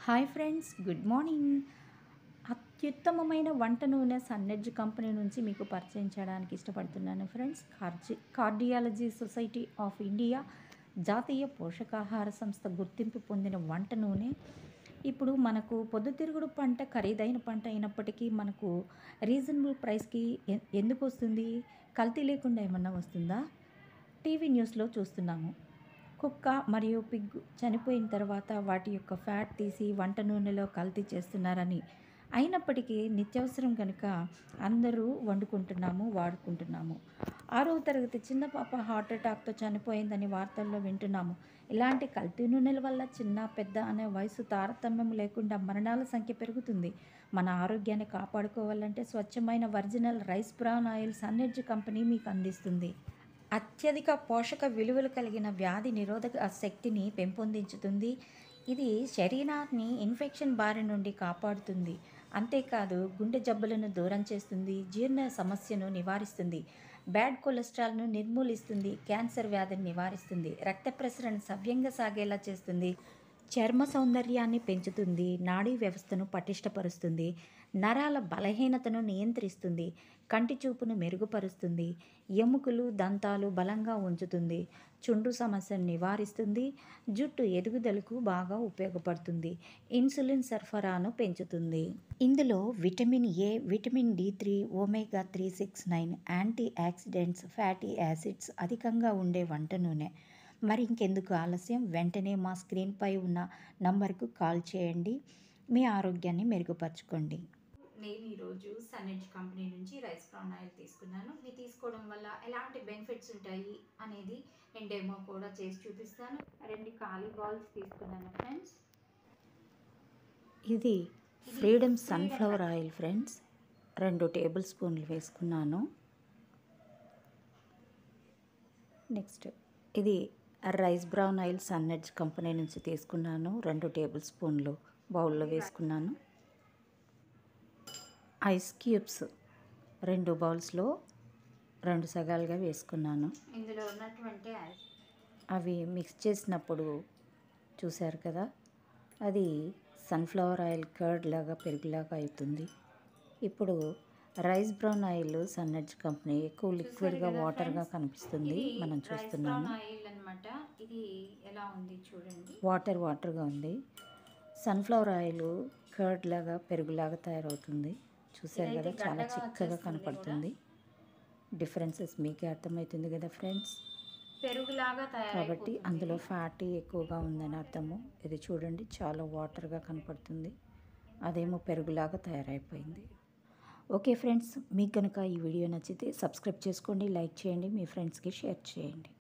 hi friends good morning అత్యుత్తమమైన వంట నూనె సన్నెడ్జ్ కంపెనీ నుంచి మీకు పరిచయం చేయడానికి ఇష్టపడుతున్నాను ఫ్రెండ్స్ కార్జి కార్డియాలజీ సొసైటీ ఆఫ్ ఇండియా జాతీయ పోషకాహార సంస్థ గుర్తింపు పొందిన వంట నూనె ఇప్పుడు మనకు పొద్దుతిరుగుడు పంట ఖరీదైన పంట అయినప్పటికీ మనకు రీజనబుల్ ప్రైస్కి ఎ- ఎందుకు వస్తుంది కల్తీ లేకుండా ఏమన్నా వస్తుందా టీవీ న్యూస్లో చూస్తున్నాము కుక్క మరియు పిగ్ చనిపోయిన తర్వాత వాటి యొక్క ఫ్యాట్ తీసి వంట నూనెలో కల్తీ చేస్తున్నారని అయినప్పటికీ నిత్యావసరం కనుక అందరూ వండుకుంటున్నాము వాడుకుంటున్నాము ఆరవ తరగతి చిన్న పాప హార్ట్ అటాక్తో చనిపోయిందని వార్తల్లో వింటున్నాము ఇలాంటి కల్తీ నూనెల వల్ల చిన్న పెద్ద అనే వయసు తారతమ్యం లేకుండా మరణాల సంఖ్య పెరుగుతుంది మన ఆరోగ్యాన్ని కాపాడుకోవాలంటే స్వచ్ఛమైన ఒరిజినల్ రైస్ బ్రౌన్ ఆయిల్ సన్నెడ్జ్ కంపెనీ మీకు అందిస్తుంది అత్యధిక పోషక విలువలు కలిగిన వ్యాధి నిరోధక శక్తిని పెంపొందించుతుంది ఇది శరీరాన్ని ఇన్ఫెక్షన్ బారి నుండి కాపాడుతుంది అంతేకాదు గుండె జబ్బులను దూరం చేస్తుంది జీర్ణ సమస్యను నివారిస్తుంది బ్యాడ్ కొలెస్ట్రాల్ను నిర్మూలిస్తుంది క్యాన్సర్ వ్యాధిని నివారిస్తుంది రక్త ప్రసరణ సవ్యంగా సాగేలా చేస్తుంది చర్మ సౌందర్యాన్ని పెంచుతుంది నాడీ వ్యవస్థను పటిష్టపరుస్తుంది నరాల బలహీనతను నియంత్రిస్తుంది కంటి చూపును మెరుగుపరుస్తుంది ఎముకలు దంతాలు బలంగా ఉంచుతుంది చుండ్రు సమస్యను నివారిస్తుంది జుట్టు ఎదుగుదలకు బాగా ఉపయోగపడుతుంది ఇన్సులిన్ సరఫరాను పెంచుతుంది ఇందులో vitamin A vitamin D three omega three six nine antioxidants fatty acids అధికంగా ఉండే వంట నూనె మరి ఇంకెందుకు ఆలస్యం వెంటనే మా స్క్రీన్పై ఉన్న నంబర్కు కాల్ చేయండి మీ ఆరోగ్యాన్ని మెరుగుపరచుకోండి నేను ఈరోజు సన్నెడ్జ్ కంపెనీ నుంచి రైస్ బ్రౌన్ ఆయిల్ తీసుకున్నాను ఇది తీసుకోవడం వల్ల ఎలాంటి బెనిఫిట్స్ ఉంటాయి అనేది నేను డెమో కూడా చేసి చూపిస్తాను రెండు ఖాళీ బాల్స్ తీసుకున్నాను ఫ్రెండ్స్ ఇది ఫ్రీడమ్ సన్ఫ్లవర్ ఆయిల్ ఫ్రెండ్స్ రెండు టేబుల్ స్పూన్లు వేసుకున్నాను నెక్స్ట్ ఇది రైస్ బ్రౌన్ ఆయిల్ సన్నెడ్జ్ కంపెనీ నుంచి తీసుకున్నాను రెండు టేబుల్ స్పూన్లు బౌల్లో వేసుకున్నాను ఐస్ క్యూబ్స్ రెండు బౌల్స్లో రెండు సగాలుగా వేసుకున్నాను ఇందులో ఉన్నటువంటి అవి మిక్స్ చేసినప్పుడు చూశారు కదా అది సన్ఫ్లవర్ ఆయిల్ కర్డ్ లాగా పెరుగులాగా అవుతుంది ఇప్పుడు రైస్ బ్రౌన్ ఆయిల్ సన్నెడ్జ్ కంపెనీ ఎక్కువ లిక్విడ్గా వాటర్గా కనిపిస్తుంది మనం చూస్తున్నాము ఆయిల్ అన్నమాట ఇది ఎలా ఉంది చూడండి వాటర్ వాటర్గా ఉంది సన్ఫ్లవర్ ఆయిల్ కర్డ్ లాగా పెరుగులాగా తయారవుతుంది చూసారు కదా ఇదైతే చాలా గడ్డగా చిక్కగా వచ్చేస్తుంది కనపడుతుంది డిఫరెన్సెస్ మీకే అర్థమవుతుంది కదా ఫ్రెండ్స్ పెరుగులాగా కాబట్టి తయారైపోతుంది అందులో ఫ్యాటీ ఎక్కువగా ఉందని అర్థము ఇది చూడండి చాలా వాటర్గా కనపడుతుంది అదేమో పెరుగులాగా తయారైపోయింది ఓకే ఫ్రెండ్స్ మీకు కనుక ఈ వీడియో నచ్చితే సబ్స్క్రైబ్ చేసుకోండి లైక్ చేయండి మీ ఫ్రెండ్స్కి షేర్ చేయండి